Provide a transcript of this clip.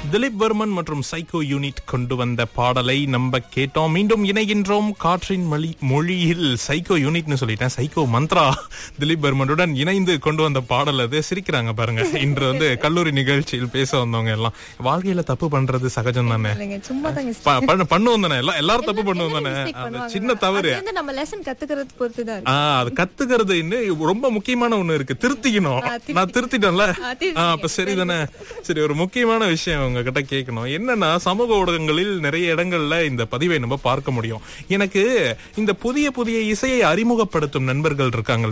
திலீப் வர்மன் மற்றும் psycho unit கொண்டு வந்த பாடலை நம்ம கேட்டோம் மீண்டும் இணைகின்றோம் காற்றின் மொழி மொழியில் சைக்கோ யூனிட்னு சொல்லிட்டேன் சைக்கோ மந்த்ரா திலீப் வர்மனுடன் இணைந்து கொண்டு வந்த பாடல் அது சிரிக்கிறாங்க பாருங்க இன்று வந்து கல்லூரி நிகழ்ச்சியில் பேச வந்தவங்க எல்லாம் வாழ்க்கையில தப்பு பண்றது சகஜம் தானே இல்லைங்க சும்மா தாங்க ப- பண்ண- பண்ணுவோம் தானே எல்லாம் எல்லாரும் தப்பு பண்ணுவோம் தானே mistake அது பண்ணுவாங்க. சின்ன தவறு அது வந்து நம்ம லெசன் கத்துக்கிறது பொறுத்து தான் இருக்கு. ஆ அது கத்துக்கிறது இன்னும் ரொம்ப முக்கியமான ஒண்ணு இருக்கு திருத்திக்கணும் நான் திருத்திட்டேன்ல ஆ, திருத்திட்டீங்க. ஆ, அப்ப சரிதானே சரி ஒரு முக்கியமான விஷயம் உங்ககிட்ட கேட்கணும் என்னன்னா சமூக ஊடகங்களில் நிறைய இடங்கள்ல இந்த பதிவை நம்ம பார்க்க முடியும் எனக்கு இந்த புதிய புதிய இசையை அறிமுகப்படுத்தும் நண்பர்கள் இருக்காங்க